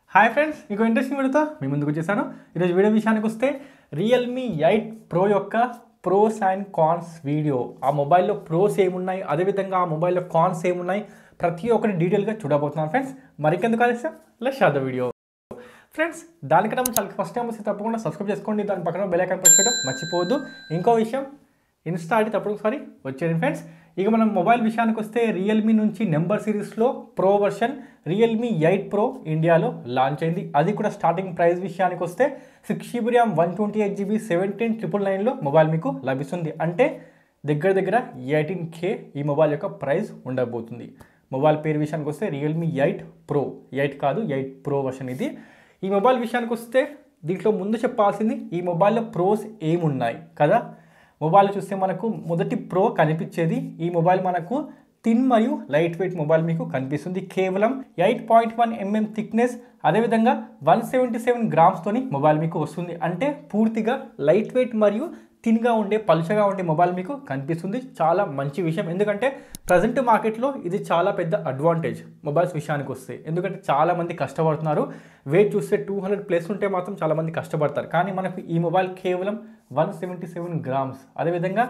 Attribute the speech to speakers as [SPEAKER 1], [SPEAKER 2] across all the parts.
[SPEAKER 1] Hi friends మీకు interesting వీడియోతో మీ ముందుకు వచ్చేసాను ఈరోజు వీడియో విషయానికి వస్తే రియల్మీ ఎయిట్ ప్రో యొక్క ప్రోస్ అండ్ కాన్స్ వీడియో ఆ మొబైల్లో ప్రోస్ ఏమున్నాయి అదేవిధంగా ఆ మొబైల్లో కాన్స్ ఏమున్నాయి ప్రతి ఒక్కటి డీటెయిల్గా చూడబోతున్నాను ఫ్రెండ్స్ మరికెందుకు ఆలస్యం let's start the video friends దానికన్నా ముందు చాలా ఫస్ట్ టైం వస్తే తప్పకుండా సబ్స్క్రైబ్ చేసుకోండి దాని పక్కన బెల్ ఐకాన్ ప్రెస్ చేయడం మర్చిపోవద్దు ఇంకో విషయం ఇన్స్టా ఐడి తప్పుడు ఒకసారి వచ్చేయండి ఫ్రెండ్స్ ఇక మనం మొబైల్ విషయానికి వస్తే రియల్మీ నుంచి నెంబర్ సిరీస్లో pro version Realme eight pro ఇండియాలో లాంచ్ అయింది అది కూడా స్టార్టింగ్ ప్రైస్ విషయానికి వస్తే six GB RAM one twenty eight GB seventeen triple నైన్లో మొబైల్ మీకు లభిస్తుంది అంటే దగ్గర దగ్గర ఎయిటీన్ కే ఈ మొబైల్ యొక్క ప్రైస్ ఉండబోతుంది మొబైల్ పేరు విషయానికి వస్తే రియల్మీ ఎయిట్ ప్రో ఎయిట్ కాదు ఎయిట్ ప్రో వర్షన్ ఇది ఈ మొబైల్ విషయానికి వస్తే దీంట్లో ముందు చెప్పాల్సింది ఈ మొబైల్లో ప్రోస్ ఏమున్నాయి కదా మొబైల్ చూస్తే మనకు మొదటి ప్రో కనిపించేది ఈ మొబైల్ మనకు థిన్ మరియు లైట్ వెయిట్ మొబైల్ మీకు కనిపిస్తుంది కేవలం eight point one mm thickness అదేవిధంగా వన్ సెవెంటీ సెవెన్ గ్రామ్స్తోని మొబైల్ మీకు వస్తుంది అంటే పూర్తిగా లైట్ వెయిట్ మరియు థిన్గా ఉండే పలుచగా ఉండే మొబైల్ మీకు కనిపిస్తుంది చాలా మంచి విషయం ఎందుకంటే ప్రజెంట్ మార్కెట్లో ఇది చాలా పెద్ద అడ్వాంటేజ్ మొబైల్స్ విషయానికి వస్తే ఎందుకంటే చాలా మంది కష్టపడుతున్నారు వెయిట్ చూస్తే టూ హండ్రెడ్ ప్లస్ ఉంటే మాత్రం చాలా మంది కష్టపడతారు కానీ మనకు ఈ మొబైల్ కేవలం వన్ సెవెంటీ సెవెన్ గ్రామ్స్ అదేవిధంగా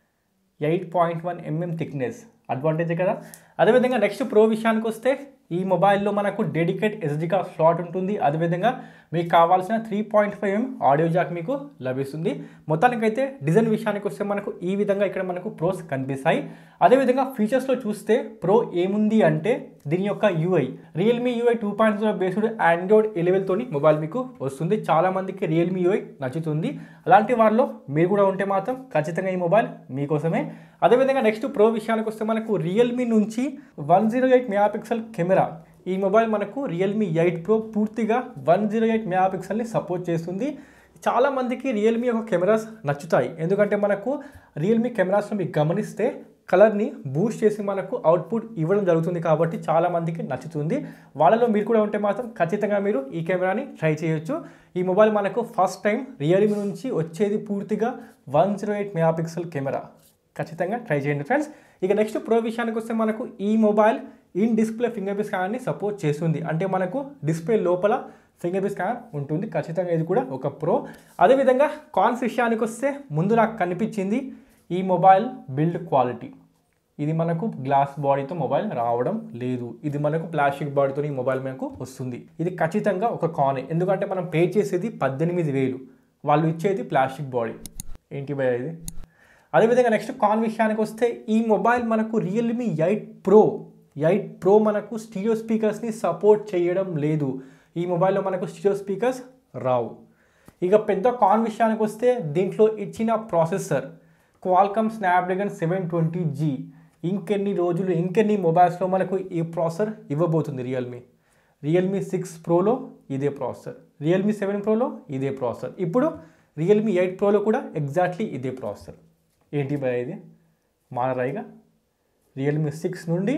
[SPEAKER 1] eight point one mm thickness అడ్వాంటేజే కదా అదేవిధంగా నెక్స్ట్ ప్రో విషయానికి వస్తే ఈ మొబైల్లో మనకు డెడికేట్ ఎస్డి కార్డ్ స్లాట్ ఉంటుంది అదేవిధంగా మీకు కావాల్సిన three point five mm audio jack మీకు లభిస్తుంది మొత్తానికైతే డిజైన్ విషయానికి వస్తే మనకు ఈ విధంగా ఇక్కడ మనకు ప్రోస్ కనిపిస్తాయి అదేవిధంగా ఫీచర్స్లో చూస్తే ప్రో ఏముంది అంటే దీని యొక్క UI Realme UI two point zero based Android ఎలెవెల్తోని మొబైల్ మీకు వస్తుంది చాలా మందికి రియల్మీ యూఐ నచ్చుతుంది అలాంటి వారిలో మీరు కూడా ఉంటే మాత్రం ఖచ్చితంగా ఈ మొబైల్ మీకోసమే అదేవిధంగా నెక్స్ట్ ప్రో విషయానికి వస్తే మనకు రియల్మీ నుంచి one zero eight megapixel camera ఈ మొబైల్ మనకు రియల్మీ ఎయిట్ ప్రో పూర్తిగా వన్ జీరో ఎయిట్ మెగాపిక్సెల్ని సపోర్ట్ చేస్తుంది చాలా మందికి రియల్మీ యొక్క కెమెరాస్ నచ్చుతాయి ఎందుకంటే మనకు రియల్మీ కెమెరాస్లో మీకు గమనిస్తే కలర్ని బూస్ట్ చేసి మనకు అవుట్పుట్ ఇవ్వడం జరుగుతుంది కాబట్టి చాలా మందికి నచ్చుతుంది వాళ్ళలో మీరు కూడా ఉంటే మాత్రం ఖచ్చితంగా మీరు ఈ కెమెరాని ట్రై చేయొచ్చు ఈ మొబైల్ మనకు ఫస్ట్ టైం రియల్మీ నుంచి వచ్చేది పూర్తిగా one zero eight megapixel camera ఖచ్చితంగా ట్రై చేయండి ఫ్రెండ్స్ ఇక నెక్స్ట్ ప్రో విషయానికి వస్తే మనకు ఈ mobile in display fingerprint స్కానర్ని సపోర్ట్ చేస్తుంది అంటే మనకు డిస్ప్లే లోపల ఫింగర్ ప్రింట్ స్కానర్ ఉంటుంది ఖచ్చితంగా ఇది కూడా ఒక ప్రో అదేవిధంగా కాన్స్ విషయానికి వస్తే ముందు నాకు కనిపించింది ఈ మొబైల్ బిల్డ్ క్వాలిటీ ఇది మనకు గ్లాస్ బాడీతో మొబైల్ రావడం లేదు ఇది మనకు ప్లాస్టిక్ బాడీతో ఈ మొబైల్ మనకు వస్తుంది ఇది ఖచ్చితంగా ఒక కానే ఎందుకంటే మనం పే చేసేది పద్దెనిమిది వేలు వాళ్ళు ఇచ్చేది ప్లాస్టిక్ బాడీ ఏంటి భయ ఇది అదేవిధంగా నెక్స్ట్ కాన్ విషయానికి వస్తే ఈ మొబైల్ మనకు Realme eight pro eight pro మనకు స్టీరియో స్పీకర్స్ని సపోర్ట్ చేయడం లేదు ఈ మొబైల్లో మనకు స్టీరియో స్పీకర్స్ రావు ఇక పెద్ద కాన్ విషయానికి వస్తే దీంట్లో ఇచ్చిన processor Qualcomm Snapdragon seven twenty G ఇంకెన్ని రోజులు ఇంకెన్ని మొబైల్స్లో మనకు ఈ ప్రాసెసర్ ఇవ్వబోతుంది రియల్మీ రియల్మీ సిక్స్ ప్రోలో ఇదే ప్రాసెసర్ రియల్మీ సెవెన్ ప్రోలో ఇదే ప్రాసెసర్ ఇప్పుడు రియల్మీ ఎయిట్ ప్రోలో కూడా ఎగ్జాక్ట్లీ ఇదే ప్రాసెసర్ ఏంటి భయ ఇది మానరాయిగా రియల్మీ సిక్స్ నుండి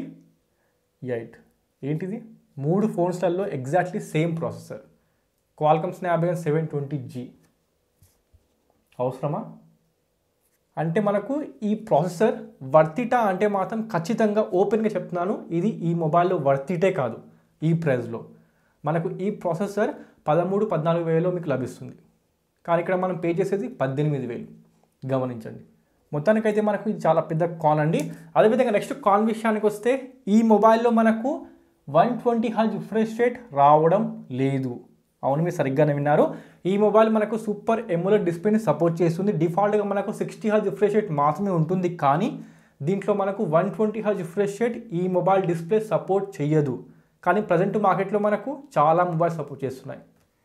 [SPEAKER 1] ఎయిట్ ఏంటిది మూడు ఫోన్స్లలో exactly same processor Qualcomm Snapdragon seven twenty G అవసరమా అంటే మనకు ఈ ప్రాసెసర్ వర్తిటా అంటే మాత్రం ఖచ్చితంగా ఓపెన్గా చెప్తున్నాను ఇది ఈ మొబైల్లో వర్తిటే కాదు ఈ ప్రైస్లో మనకు ఈ ప్రాసెసర్ పదమూడు పద్నాలుగు వేలలో మీకు లభిస్తుంది కానీ ఇక్కడ మనం పే చేసేది పద్దెనిమిది వేలు గమనించండి మొత్తానికైతే మనకు ఇది చాలా పెద్ద కాన్ అండి అదేవిధంగా నెక్స్ట్ కాన్ విషయానికి వస్తే ఈ మొబైల్లో మనకు వన్ ట్వంటీ హజ్ రిఫ్రెష్ రేట్ రావడం లేదు అవును మీరు సరిగ్గానే విన్నారు ఈ మొబైల్ మనకు సూపర్ ఎమ్యులర్ డిస్ప్లేని సపోర్ట్ చేస్తుంది డిఫాల్ట్గా మనకు సిక్స్టీ హజ్ రిఫ్రెష్ రేట్ మాత్రమే ఉంటుంది కానీ దీంట్లో మనకు వన్ ట్వంటీ హజ్ రిఫ్రెష్ రేట్ ఈ మొబైల్ డిస్ప్లే సపోర్ట్ చేయదు కానీ ప్రజెంట్ మార్కెట్లో మనకు చాలా మొబైల్ సపోర్ట్ చేస్తున్నాయి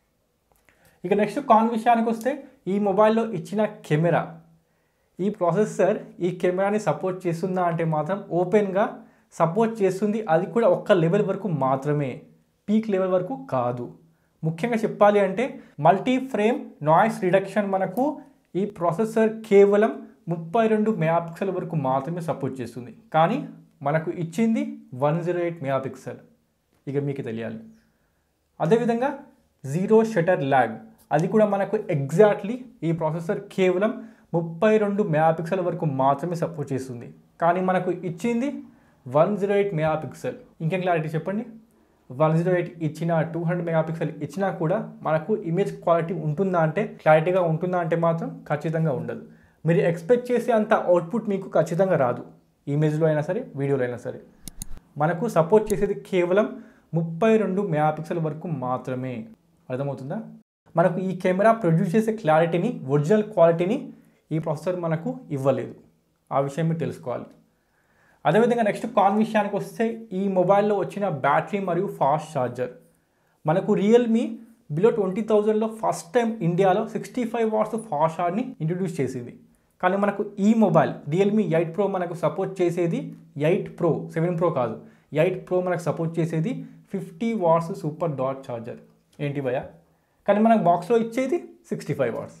[SPEAKER 1] ఇక నెక్స్ట్ కాన్ విషయానికి వస్తే ఈ మొబైల్లో ఇచ్చిన కెమెరా ఈ ప్రాసెసర్ ఈ కెమెరాని సపోర్ట్ చేస్తుందా అంటే మాత్రం ఓపెన్గా సపోర్ట్ చేస్తుంది అది కూడా ఒక్క లెవెల్ వరకు మాత్రమే పీక్ లెవెల్ వరకు కాదు ముఖ్యంగా చెప్పాలి అంటే మల్టీ ఫ్రేమ్ నాయిస్ రిడక్షన్ మనకు ఈ ప్రాసెసర్ కేవలం ముప్పై రెండు మెగాపిక్సెల్ వరకు మాత్రమే సపోర్ట్ చేస్తుంది కానీ మనకు ఇచ్చింది వన్ జీరో ఎయిట్ మెగాపిక్సెల్ ఇక మీకు తెలియాలి అదేవిధంగా జీరో షటర్ ల్యాగ్ అది కూడా మనకు ఎగ్జాక్ట్లీ ఈ ప్రాసెసర్ కేవలం ముప్పై రెండు మెగాపిక్సెల్ వరకు మాత్రమే సపోర్ట్ చేస్తుంది కానీ మనకు ఇచ్చింది వన్ జీరో ఎయిట్ మెగాపిక్సెల్ ఇంకేం క్లారిటీ చెప్పండి వన్ జీరో ఎయిట్ ఇచ్చిన టూ హండ్రెడ్ మెగాపిక్సెల్ ఇచ్చినా కూడా మనకు ఇమేజ్ క్వాలిటీ ఉంటుందా అంటే క్లారిటీగా ఉంటుందా అంటే మాత్రం ఖచ్చితంగా ఉండదు మీరు ఎక్స్పెక్ట్ చేసే అంత అవుట్పుట్ మీకు ఖచ్చితంగా రాదు ఇమేజ్లో అయినా సరే వీడియోలో అయినా సరే మనకు సపోర్ట్ చేసేది కేవలం ముప్పై రెండు మెగాపిక్సెల్ వరకు మాత్రమే అర్థమవుతుందా మనకు ఈ కెమెరా ప్రొడ్యూస్ చేసే క్లారిటీని ఒరిజినల్ క్వాలిటీని ఈ ప్రాసెసర్ మనకు ఇవ్వలేదు ఆ విషయం మీరు తెలుసుకోవాలి అదేవిధంగా నెక్స్ట్ కాన్ విషయానికి వస్తే ఈ మొబైల్లో వచ్చిన బ్యాటరీ మరియు ఫాస్ట్ ఛార్జర్ మనకు రియల్మీ బిలో ట్వంటీ థౌజండ్లో ఫస్ట్ టైం ఇండియాలో సిక్స్టీ ఫైవ్ వాట్స్ ఫాస్ట్ ఛార్జ్ని ఇంట్రడ్యూస్ చేసింది కానీ మనకు ఈ మొబైల్ రియల్మీ ఎయిట్ ప్రో మనకు సపోర్ట్ చేసేది ఎయిట్ ప్రో సెవెన్ ప్రో కాదు ఎయిట్ ప్రో మనకు సపోర్ట్ చేసేది ఫిఫ్టీ వాట్స్ సూపర్ డాట్ ఛార్జర్ ఏంటి భయ కానీ మనకు బాక్స్లో ఇచ్చేది సిక్స్టీ ఫైవ్ వాట్స్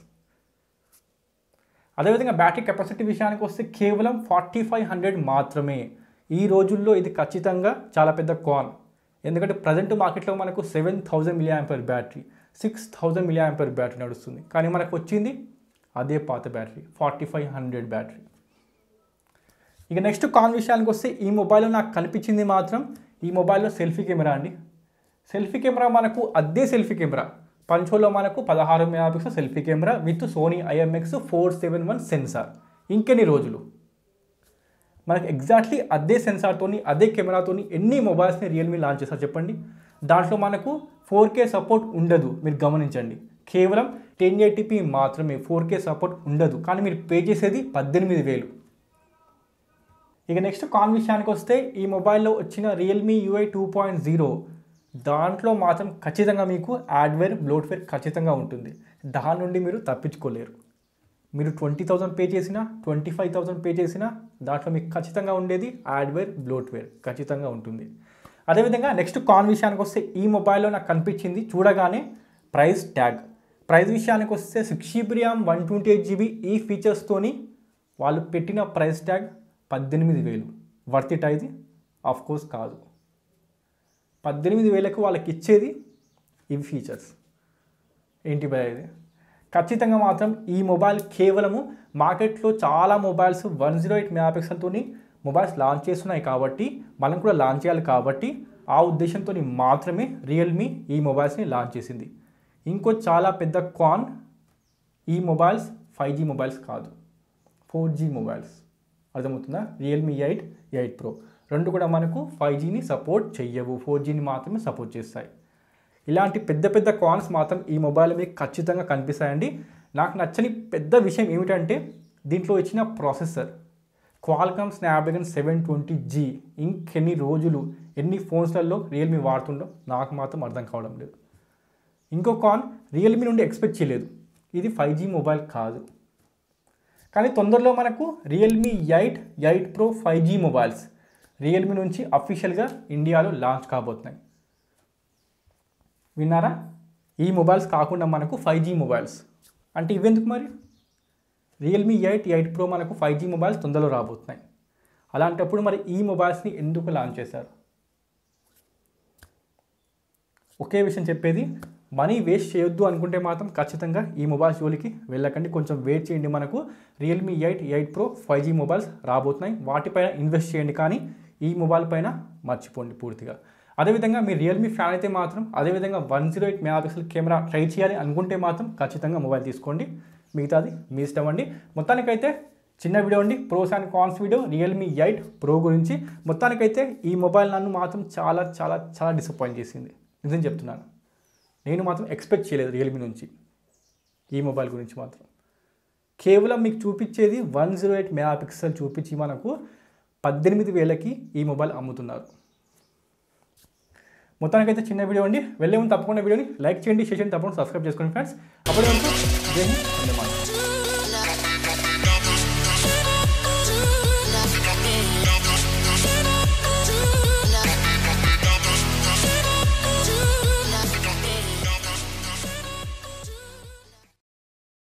[SPEAKER 1] అదేవిధంగా బ్యాటరీ కెపాసిటీ విషయానికి వస్తే కేవలం ఫార్టీ ఫైవ్ హండ్రెడ్ మాత్రమే ఈ రోజుల్లో ఇది ఖచ్చితంగా చాలా పెద్ద కాన్ ఎందుకంటే ప్రజెంట్ మార్కెట్లో మనకు seven thousand milliampere battery six thousand milliampere battery నడుస్తుంది కానీ మనకు వచ్చింది అదే పాత battery forty five hundred battery ఇక నెక్స్ట్ కాన్ విషయానికి వస్తే ఈ మొబైల్లో నాకు కనిపించింది మాత్రం ఈ మొబైల్లో సెల్ఫీ కెమెరా అండి సెల్ఫీ కెమెరా మనకు అదే సెల్ఫీ కెమెరా పంచోలో మనకు పదహారు megapixel selfie camera with Sony IMX four seven one sensor ఇంకెన్ని రోజులు మనకు ఎగ్జాక్ట్లీ అదే సెన్సార్తోని అదే కెమెరాతోని ఎన్ని మొబైల్స్ని రియల్మీ లాంచ్ చేస్తారు చెప్పండి దాంట్లో మనకు ఫోర్ కే సపోర్ట్ ఉండదు మీరు గమనించండి కేవలం టెన్ ఎయిటీపీ మాత్రమే ఫోర్ కే సపోర్ట్ ఉండదు కానీ మీరు పే చేసేది పద్దెనిమిది వేలు ఇక నెక్స్ట్ కాన్ విషయానికి వస్తే ఈ మొబైల్లో వచ్చిన Realme UI two point zero దాంట్లో మాత్రం ఖచ్చితంగా మీకు యాడ్వేర్ బ్లోట్వేర్ ఖచ్చితంగా ఉంటుంది దాని నుండి మీరు తప్పించుకోలేరు మీరు ట్వంటీ థౌసండ్ పే చేసినా ట్వంటీ ఫైవ్ థౌసండ్ పే చేసినా దాంట్లో మీకు ఖచ్చితంగా ఉండేది యాడ్వేర్ బ్లోట్వేర్ ఖచ్చితంగా ఉంటుంది అదేవిధంగా నెక్స్ట్ కాన్ విషయానికి వస్తే ఈ మొబైల్లో నాకు కనిపించింది చూడగానే ప్రైస్ ట్యాగ్ ప్రైస్ విషయానికి వస్తే six GB RAM one twenty eight GB ఈ ఫీచర్స్తోని వాళ్ళు పెట్టిన ప్రైస్ ట్యాగ్ పద్దెనిమిది వేలు వర్త్ ఇట్ ఇది ఆఫ్ కోర్స్ కాదు పద్దెనిమిది వేలకు వాళ్ళకి ఇచ్చేది ఇవి ఫీచర్స్ ఏంటి భయ ఇది ఖచ్చితంగా మాత్రం ఈ మొబైల్ కేవలము మార్కెట్లో చాలా మొబైల్స్ వన్ జీరో ఎయిట్ మెగాపిక్సెల్తోని మొబైల్స్ లాంచ్ చేస్తున్నాయి కాబట్టి మనం కూడా లాంచ్ చేయాలి కాబట్టి ఆ ఉద్దేశంతో మాత్రమే రియల్మీ ఈ మొబైల్స్ని లాంచ్ చేసింది ఇంకో చాలా పెద్ద కాన్ ఈ మొబైల్స్ ఫైవ్ జీ మొబైల్స్ కాదు ఫోర్ జీ మొబైల్స్ అర్థమవుతుందా రియల్మీ ఎయిట్ ఎయిట్ ప్రో రెండు కూడా మనకు ఫైవ్ జీని సపోర్ట్ చెయ్యవు ఫోర్ జీని మాత్రమే సపోర్ట్ చేస్తాయి ఇలాంటి పెద్ద పెద్ద కాన్స్ మాత్రం ఈ మొబైల్ మీకు ఖచ్చితంగా కనిపిస్తాయండి నాకు నచ్చని పెద్ద విషయం ఏమిటంటే దీంట్లో ఇచ్చిన processor Qualcomm Snapdragon seven twenty G ఇంకెన్ని రోజులు ఎన్ని ఫోన్స్లలో రియల్మీ వాడుతుండో నాకు మాత్రం అర్థం కావడం లేదు ఇంకో కాన్ రియల్మీ నుండి ఎక్స్పెక్ట్ చేయలేదు ఇది ఫైవ్ జీ మొబైల్ కాదు కానీ తొందరలో మనకు Realme eight eight pro five G mobiles Realme నుంచి అఫీషియల్గా ఇండియాలో లాంచ్ కాబోతున్నాయి విన్నారా ఈ మొబైల్స్ కాకుండా మనకు ఫైవ్ జీ మొబైల్స్ అంటే ఇవెందుకు మరి రియల్మీ ఎయిట్ ఎయిట్ ప్రో మనకు ఫైవ్ జీ మొబైల్స్ తొందరలో రాబోతున్నాయి అలాంటప్పుడు మరి ఈ మొబైల్స్ని ఎందుకు లాంచ్ చేశారు ఒకే విషయం చెప్పేది మనీ వేస్ట్ చేయొద్దు అనుకుంటే మాత్రం ఖచ్చితంగా ఈ మొబైల్స్ జోలికి వెళ్ళకండి కొంచెం వెయిట్ చేయండి మనకు Realme eight eight pro five G mobiles రాబోతున్నాయి వాటిపైన ఇన్వెస్ట్ చేయండి కానీ ఈ మొబైల్ పైన మర్చిపోండి పూర్తిగా అదేవిధంగా మీ రియల్మీ ఫ్యాన్ అయితే మాత్రం అదేవిధంగా one zero eight megapixel camera try చేయాలి అనుకుంటే మాత్రం ఖచ్చితంగా మొబైల్ తీసుకోండి మిగతాది మీ ఇష్టం అండి మొత్తానికైతే చిన్న వీడియో అండి pros and cons video Realme eight pro గురించి మొత్తానికైతే ఈ మొబైల్ నన్ను మాత్రం చాలా చాలా చాలా డిసప్పాయింట్ చేసింది నిజం చెప్తున్నాను నేను మాత్రం ఎక్స్పెక్ట్ చేయలేదు రియల్మీ నుంచి ఈ మొబైల్ గురించి మాత్రం కేవలం మీకు చూపించేది one zero eight megapixel చూపించి మనకు పద్దెనిమిది వేలకి ఈ మొబైల్ అమ్ముతున్నారు మొత్తానికైతే చిన్న వీడియో అండి వెళ్ళే ముందు తప్పకుండా వీడియోని లైక్ చేయండి షేర్ చేయండి తప్పకుండా సబ్స్క్రైబ్ చేసుకోండి ఫ్రెండ్స్ అప్పటి వరకు జై హింద్, వందే మాతరం.